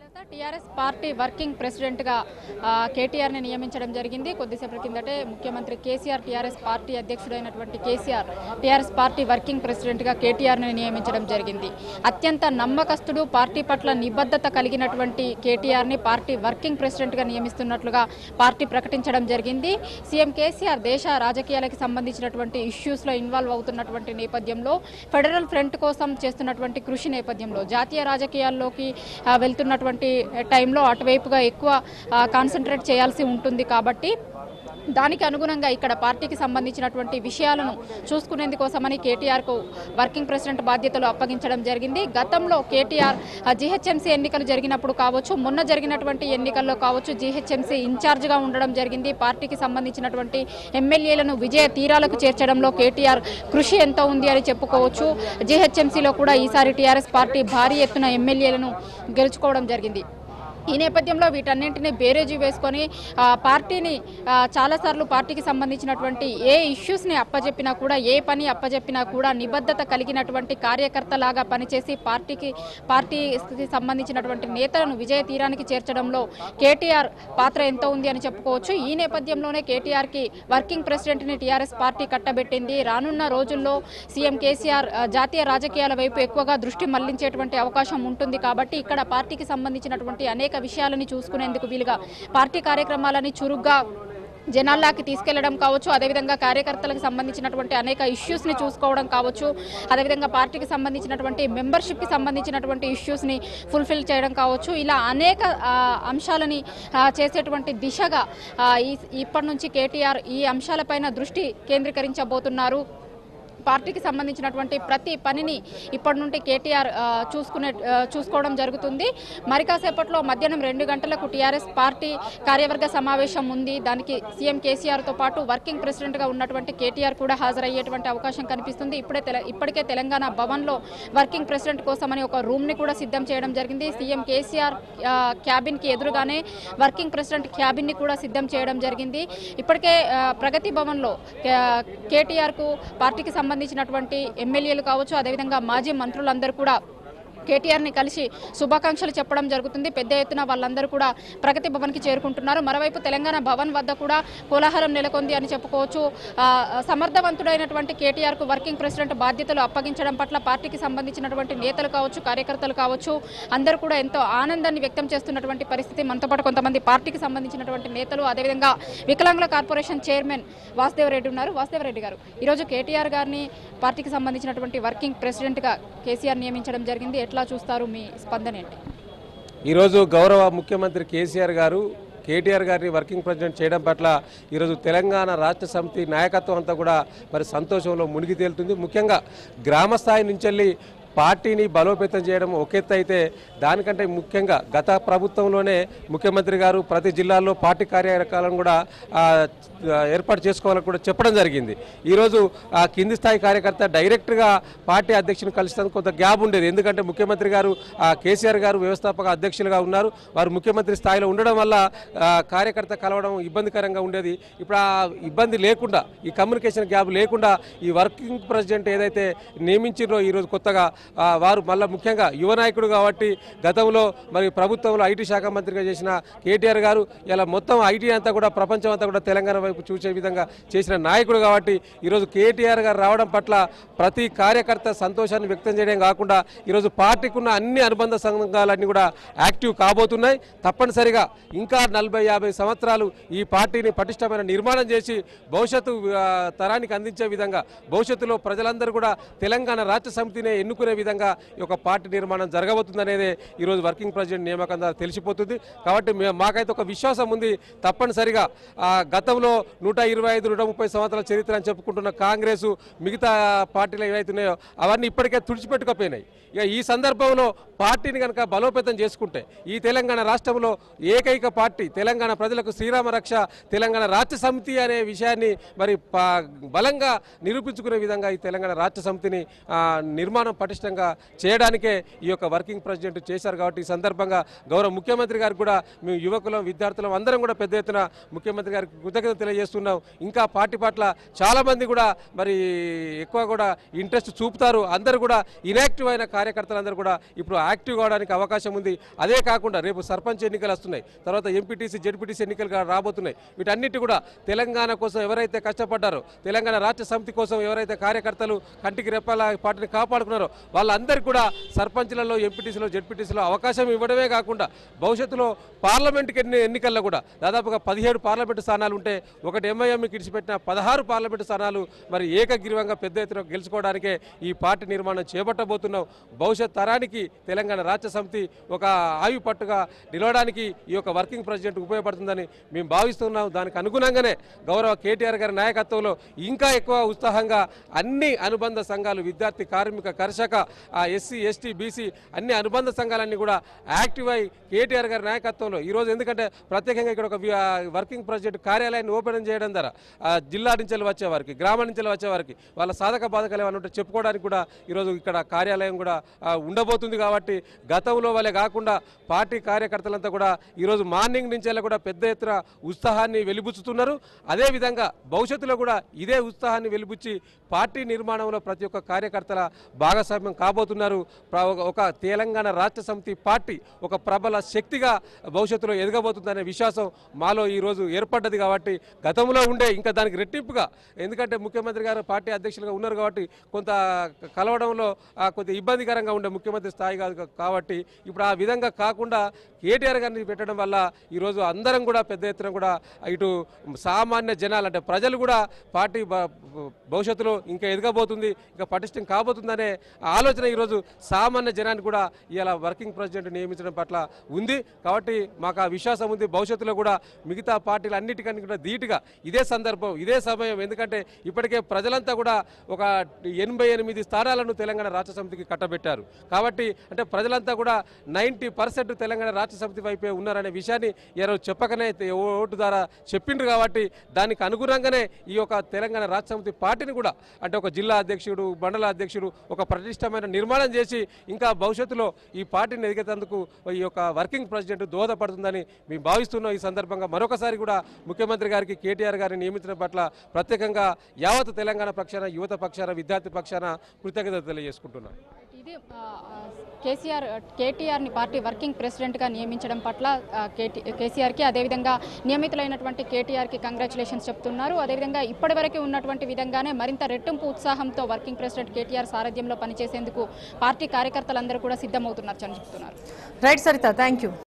తర్వాత TRS party working ప్రెసిడెంట్గా ఆ, కేటీఆర్ని నియమించడం జరిగింది కొద్దిసేపటి కిందటే ముఖ్యమంత్రి కేసీఆర్ టీఆర్ఎస్ పార్టీ అధ్యక్షుడైనటువంటి కేసీఆర్ టీఆర్ఎస్ పార్టీ వర్కింగ్ ప్రెసిడెంట్గా కేటీఆర్ని నియమించడం జరిగింది అత్యంత నమ్మకస్తుడు పార్టీ పట్ల నిబద్ధత కలిగినటువంటి కేటీఆర్ని పార్టీ వర్కింగ్ ప్రెసిడెంట్గా నియమిస్తున్నట్లుగా పార్టీ ప్రకటించడం జరిగింది సీఎం కేసీఆర్ దేశ రాజకీయాలకు సంబంధించినటువంటి ఇష్యూస్లో ఇన్వాల్వ్ అవుతున్నటువంటి నేపథ్యంలో ఫెడరల్ ఫ్రంట్ కోసం చేస్తున్నటువంటి కృషి నేపథ్యంలో జాతీయ రాజకీయాల్లోకి ఆ, వెళ్తున్నటువంటి టైంలో అటువైపుగా ఎక్కువ ఆ, కాన్సన్ట్రేట్ చేయాల్సి ఉంటుంది కాబట్టి దానికి అనుగుణంగా ఇక్కడ పార్టీకి సంబంధించినటువంటి విషయాలను చూసుకునేందుకోసమని కేటీఆర్కు వర్కింగ్ ప్రెసిడెంట్ బాధ్యతలు అప్పగించడం జరిగింది గతంలో కేటీఆర్ జీహెచ్ఎంసీ ఎన్నికలు జరిగినప్పుడు కావచ్చు మొన్న జరిగినటువంటి ఎన్నికల్లో కావచ్చు జీహెచ్ఎంసీ ఇన్ఛార్జ్గా ఉండడం జరిగింది పార్టీకి సంబంధించినటువంటి ఎమ్మెల్యేలను విజయ తీరాలకు చేర్చడంలో కేటీఆర్ కృషి ఎంత ఉంది అని చెప్పుకోవచ్చు జీహెచ్ఎంసీలో కూడా ఈసారి టీఆర్ఎస్ పార్టీ భారీ ఎత్తున ఎమ్మెల్యేలను గెలుచుకోవడం జరిగింది ఈ నేపథ్యంలో వీటన్నింటినీ బేరేజీ వేసుకొని ఆ, పార్టీని ఆ, చాలాసార్లు పార్టీకి సంబంధించినటువంటి ఏ ఇష్యూస్ని అప్పజెప్పినా కూడా ఏ పని అప్పజెప్పినా కూడా నిబద్ధత కలిగినటువంటి కార్యకర్తలాగా పనిచేసి పార్టీకి పార్టీకి సంబంధించినటువంటి నేతలను విజయ తీరానికి చేర్చడంలో కేటీఆర్ పాత్ర ఎంత ఉంది అని చెప్పుకోవచ్చు ఈ నేపథ్యంలోనే కేటీఆర్కి వర్కింగ్ ప్రెసిడెంట్ని టీఆర్ఎస్ పార్టీ కట్టబెట్టింది రానున్న రోజుల్లో సీఎం కేసీఆర్ ఆ, జాతీయ రాజకీయాల వైపు ఎక్కువగా దృష్టి మళ్లించేటువంటి అవకాశం ఉంటుంది కాబట్టి ఇక్కడ పార్టీకి సంబంధించినటువంటి అనేక విషయాలని చూసుకునేందుకు వీలుగా పార్టీ కార్యక్రమాలని చురుగ్గా జనాల్లోకి తీసుకెళ్లడం కావచ్చు అదేవిధంగా కార్యకర్తలకు సంబంధించినటువంటి అనేక ఇష్యూస్ని చూసుకోవడం కావచ్చు అదేవిధంగా పార్టీకి సంబంధించినటువంటి మెంబర్షిప్కి సంబంధించినటువంటి ఇష్యూస్ని ఫుల్ఫిల్ చేయడం కావచ్చు ఇలా అనేక ఆ, అంశాలని ఆ, చేసేటువంటి దిశగా ఆ, ఈ ఇప్పటి నుంచి కేటీఆర్ ఈ అంశాలపైన దృష్టి కేంద్రీకరించబోతున్నారు పార్టీకి సంబంధించినటువంటి ప్రతి పనిని ఇప్పటి నుండి కేటీఆర్ ఆ, చూసుకునే ఆ, చూసుకోవడం జరుగుతుంది మరి కాసేపట్లో మధ్యాహ్నం రెండు గంటలకు టీఆర్ఎస్ పార్టీ కార్యవర్గ సమావేశం ఉంది దానికి సీఎం కేసీఆర్తో పాటు వర్కింగ్ ప్రెసిడెంట్గా ఉన్నటువంటి కేటీఆర్ కూడా హాజరయ్యేటువంటి అవకాశం కనిపిస్తుంది ఇప్పుడే తెల ఇప్పటికే తెలంగాణ భవన్లో వర్కింగ్ ప్రెసిడెంట్ కోసమని ఒక రూమ్ని కూడా సిద్ధం చేయడం జరిగింది సీఎం కేసీఆర్ ఆ, క్యాబిన్కి ఎదురుగానే వర్కింగ్ ప్రెసిడెంట్ క్యాబిన్ని కూడా సిద్ధం చేయడం జరిగింది ఇప్పటికే ఆ, ప్రగతి భవన్లో కే- కేటీఆర్కు పార్టీకి సంబంధించినటువంటి ఎమ్మెల్యేలు కావచ్చు అదేవిధంగా మాజీ మంత్రులందరూ కూడా కేటీఆర్ని కలిసి శుభాకాంక్షలు చెప్పడం జరుగుతుంది పెద్ద ఎత్తున వాళ్ళందరూ కూడా ప్రగతి భవన్కి చేరుకుంటున్నారు మరోవైపు తెలంగాణ భవన్ వద్ద కూడా కోలాహలం నెలకొంది అని చెప్పుకోవచ్చు ఆ, సమర్థవంతుడైనటువంటి కేటీఆర్కు వర్కింగ్ ప్రెసిడెంట్ బాధ్యతలు అప్పగించడం పట్ల పార్టీకి సంబంధించినటువంటి నేతలు కావచ్చు కార్యకర్తలు కావచ్చు అందరూ కూడా ఎంతో ఆనందాన్ని వ్యక్తం చేస్తున్నటువంటి పరిస్థితి మనతో పాటు కొంతమంది పార్టీకి సంబంధించినటువంటి నేతలు అదేవిధంగా వికలాంగుల కార్పొరేషన్ చైర్మన్ వాసుదేవ్ రెడ్డి ఉన్నారు వాసుదేవ్ రెడ్డి గారు ఈరోజు కేటీఆర్ గారిని పార్టీకి సంబంధించినటువంటి వర్కింగ్ ప్రెసిడెంట్గా కేసీఆర్ నియమించడం జరిగింది ఎట్లా చూస్తారు మీ స్పందన ఏంటి ఈరోజు గౌరవ ముఖ్యమంత్రి కేసీఆర్ గారు కేటీఆర్ గారిని వర్కింగ్ ప్రెసిడెంట్ చేయడం పట్ల ఈరోజు తెలంగాణ రాష్ట్ర సమితి నాయకత్వం అంతా కూడా మరి సంతోషంలో మునిగి తేలుతుంది ముఖ్యంగా గ్రామ స్థాయి నుంచి వెళ్ళి పార్టీని బలోపేతం చేయడం ఒక ఎత్తు అయితే దానికంటే ముఖ్యంగా గత ప్రభుత్వంలోనే ముఖ్యమంత్రి గారు ప్రతి జిల్లాల్లో పార్టీ కార్యక్రమాలను కూడా ఆ, ఏర్పాటు చేసుకోవాలని కూడా చెప్పడం జరిగింది ఈరోజు ఆ కింది స్థాయి కార్యకర్త డైరెక్ట్గా పార్టీ అధ్యక్షుని కలిసినందుకు కొంత గ్యాప్ ఉండేది ఎందుకంటే ముఖ్యమంత్రి గారు ఆ, కేసీఆర్ గారు వ్యవస్థాపక అధ్యక్షులుగా ఉన్నారు వారు ముఖ్యమంత్రి స్థాయిలో ఉండడం వల్ల ఆ, కార్యకర్త కలవడం ఇబ్బందికరంగా ఉండేది ఇప్పుడు ఆ ఇబ్బంది లేకుండా ఈ కమ్యూనికేషన్ గ్యాప్ లేకుండా ఈ వర్కింగ్ ప్రెసిడెంట్ ఏదైతే నియమించారో ఈరోజు కొత్తగా ఆ, వారు మళ్ళీ ముఖ్యంగా యువ నాయకుడు కాబట్టి గతంలో మరి ప్రభుత్వంలో ఐటీ శాఖ మంత్రిగా చేసిన కేటీఆర్ గారు ఇలా మొత్తం ఐటీ అంతా కూడా ప్రపంచం అంతా కూడా తెలంగాణ వైపు చూసే విధంగా చేసిన నాయకుడు కాబట్టి ఈరోజు కేటీఆర్ గారు రావడం పట్ల ప్రతి కార్యకర్త సంతోషాన్ని వ్యక్తం చేయడం కాకుండా ఈరోజు పార్టీకి ఉన్న అన్ని అనుబంధ సంఘాలన్నీ కూడా యాక్టివ్ కాబోతున్నాయి తప్పనిసరిగా ఇంకా నలభై యాభై సంవత్సరాలు ఈ పార్టీని పటిష్టమైన నిర్మాణం చేసి భవిష్యత్తు ఆ, తరానికి అందించే విధంగా భవిష్యత్తులో ప్రజలందరూ కూడా తెలంగాణ రాష్ట్ర సమితిని ఎన్నుకునే విధంగా ఈ యొక్క పార్టీ నిర్మాణం జరగబోతుందనేదే ఈరోజు వర్కింగ్ ప్రెసిడెంట్ నియామకం ద్వారా తెలిసిపోతుంది కాబట్టి మే- మాకైతే ఒక విశ్వాసం ఉంది తప్పనిసరిగా ఆ, గతంలో నూట ఇరవై ఐదు నూట ముప్పై సంవత్సరాల చరిత్ర అని చెప్పుకుంటున్న కాంగ్రెస్ మిగతా పార్టీలు ఏవైతున్నాయో అవన్నీ ఇప్పటికే తుడిచిపెట్టుకపోయినాయి ఇక ఈ సందర్భంలో పార్టీని కనుక బలోపేతం చేసుకుంటే ఈ తెలంగాణ రాష్ట్రంలో ఏకైక పార్టీ తెలంగాణ ప్రజలకు శ్రీరామ రక్ష తెలంగాణ రాష్ట్ర సమితి అనే విషయాన్ని మరి పా- బలంగా నిరూపించుకునే విధంగా ఈ తెలంగాణ రాష్ట్ర సమితిని ఆ, నిర్మాణం పటిష్ట పటిష్టంగా చేయడానికే ఈ యొక్క వర్కింగ్ ప్రెసిడెంట్ చేశారు కాబట్టి ఈ సందర్భంగా గౌరవ ముఖ్యమంత్రి గారికి కూడా మేము యువకులం విద్యార్థులం అందరం కూడా పెద్ద ఎత్తున ముఖ్యమంత్రి గారికి కృతజ్ఞత తెలియజేస్తున్నాం ఇంకా పార్టీ పట్ల చాలా మంది కూడా మరి ఎక్కువ కూడా ఇంట్రెస్ట్ చూపుతారు అందరూ కూడా ఇనాక్టివ్ అయిన కార్యకర్తలందరూ కూడా ఇప్పుడు యాక్టివ్ కావడానికి అవకాశం ఉంది అదే కాకుండా రేపు సర్పంచ్ ఎన్నికలు వస్తున్నాయి తర్వాత ఎంపీటీసీ జెడ్పీటీసీ ఎన్నికలు గా- రాబోతున్నాయి వీటన్నిటి కూడా తెలంగాణ కోసం ఎవరైతే కష్టపడ్డారో తెలంగాణ రాష్ట్ర సమితి కోసం ఎవరైతే కార్యకర్తలు కంటికి రెప్పల పార్టీని కాపాడుకున్నారో వాళ్ళందరికీ కూడా సర్పంచ్లలో ఎంపీటీసీలో జెడ్పీటీసీలో అవకాశం ఇవ్వడమే కాకుండా భవిష్యత్తులో పార్లమెంట్కి ఎన్ని ఎన్నికల్లో కూడా దాదాపుగా పదిహేడు పార్లమెంటు స్థానాలు ఉంటే ఒకటి ఎంఐఎంకి ఇడిచిపెట్టిన పదహారు పార్లమెంటు స్థానాలు మరి ఏకగ్రీవంగా పెద్ద ఎత్తున గెలుచుకోవడానికే ఈ పార్టీ నిర్మాణం చేపట్టబోతున్నాం భవిష్యత్ తరానికి తెలంగాణ రాష్ట్ర సమితి ఒక ఆయు పట్టుగా నిలవడానికి ఈ యొక్క వర్కింగ్ ప్రెసిడెంట్ ఉపయోగపడుతుందని మేము భావిస్తున్నాం దానికి అనుగుణంగానే గౌరవ కేటీఆర్ గారి నాయకత్వంలో ఇంకా ఎక్కువ ఉత్సాహంగా అన్ని అనుబంధ సంఘాలు విద్యార్థి కార్మిక కర్షక ఆ ఎస్సీ ఎస్టీ బీసీ అన్ని అనుబంధ సంఘాలన్నీ కూడా యాక్టివ్ అయి కేటీఆర్ గారి నాయకత్వంలో ఈరోజు ఎందుకంటే ప్రత్యేకంగా ఇక్కడ ఒక వి- ఆ వర్కింగ్ ప్రెసిడెంట్ కార్యాలయాన్ని ఓపెన్ చేయడం ద్వారా ఆ జిల్లా నుంచి వచ్చే వారికి గ్రామం నుంచి వచ్చే వారికి వాళ్ళ సాధక బాధకాలు ఏమైనా ఉంటే చెప్పుకోవడానికి కూడా ఈరోజు ఇక్కడ కార్యాలయం కూడా ఆ, ఉండబోతుంది కాబట్టి గతంలో వాళ్ళే కాకుండా పార్టీ కార్యకర్తలంతా కూడా ఈరోజు మార్నింగ్ నుంచి కూడా పెద్ద ఎత్తున ఉత్సాహాన్ని వెలిబుచ్చుతున్నారు అదేవిధంగా భవిష్యత్తులో కూడా ఇదే ఉత్సాహాన్ని వెలిబుచ్చి పార్టీ నిర్మాణంలో ప్రతి ఒక్క కార్యకర్తల భాగస్వామ్యం కాబోతున్నారు ప్ర- ఒక- ఒక తెలంగాణ రాష్ట్ర సమితి పార్టీ ఒక ప్రబల శక్తిగా భవిష్యత్తులో ఎదగబోతుందనే విశ్వాసం మాలో ఈరోజు ఏర్పడ్డది కాబట్టి గతంలో ఉండే ఇంకా దానికి రెట్టింపుగా ఎందుకంటే ముఖ్యమంత్రి గారు పార్టీ అధ్యక్షులుగా ఉన్నారు కాబట్టి కొంత కలవడంలో ఆ, కొంత ఇబ్బందికరంగా ఉండే ముఖ్యమంత్రి స్థాయి కాదు కా- కాబట్టి ఇప్పుడు ఆ విధంగా కాకుండా కేటీఆర్ గారిని పెట్టడం వల్ల ఈరోజు అందరం కూడా పెద్ద ఎత్తున కూడా ఇటు సామాన్య జనాలు అంటే ప్రజలు కూడా పార్టీ భ- భవిష్యత్తులో ఇంకా ఎదగబోతుంది ఇంకా పటిష్టం కాబోతుందనే ఆలోచన ఈరోజు సామాన్య జనానికి కూడా ఇలా వర్కింగ్ ప్రెసిడెంట్ నియమించడం పట్ల ఉంది కాబట్టి మాకు ఆ విశ్వాసం ఉంది భవిష్యత్తులో కూడా మిగతా పార్టీలు అన్నిటికన్నా కూడా ధీటుగా ఇదే సందర్భం ఇదే సమయం ఎందుకంటే ఇప్పటికే ప్రజలంతా కూడా ఒక ఎనభై ఎనిమిది స్థానాలను తెలంగాణ రాష్ట్ర సమితికి కట్టబెట్టారు కాబట్టి అంటే ప్రజలంతా కూడా నైంటీ పర్సెంట్ తెలంగాణ రాష్ట్ర సమితి వైపే ఉన్నారనే విషయాన్ని ఈరోజు చెప్పకనే తె- ఓటు ద్వారా చెప్పిండ్రు కాబట్టి దానికి అనుగుణంగానే ఈ యొక్క తెలంగాణ రాష్ట్ర సమితి పార్టీని కూడా అంటే ఒక జిల్లా అధ్యక్షుడు మండల అధ్యక్షుడు ఒక ప్రతిష్టమైన నిర్మాణం చేసి ఇంకా భవిష్యత్తులో ఈ పార్టీని ఎదిగేందుకు ఈ యొక్క వర్కింగ్ ప్రెసిడెంట్ దోహదపడుతుందని మేము భావిస్తున్నాం ఈ సందర్భంగా మరొకసారి కూడా ముఖ్యమంత్రి గారికి కేటీఆర్ గారిని నియమించడం పట్ల ప్రత్యేకంగా యావత్ తెలంగాణ పక్షాన యువత పక్షాన విద్యార్థి పక్షాన కృతజ్ఞత తెలియజేసుకుంటున్నాం ఇది ఆ, ఆ, కేసీఆర్ కేటీఆర్ని పార్టీ వర్కింగ్ ప్రెసిడెంట్గా నియమించడం పట్ల ఆ, కేటీ కేసీఆర్కి అదేవిధంగా నియమితులైనటువంటి కేటీఆర్కి కంగ్రాచులేషన్స్ చెప్తున్నారు అదేవిధంగా ఇప్పటివరకు ఉన్నటువంటి విధంగానే మరింత రెట్టింపు ఉత్సాహంతో వర్కింగ్ ప్రెసిడెంట్ కేటీఆర్ సారథ్యంలో పనిచేసేందుకు పార్టీ కార్యకర్తలందరూ కూడా సిద్ధమవుతున్నారు అని చెప్తున్నారు రైట్ సరిత థ్యాంక్ యూ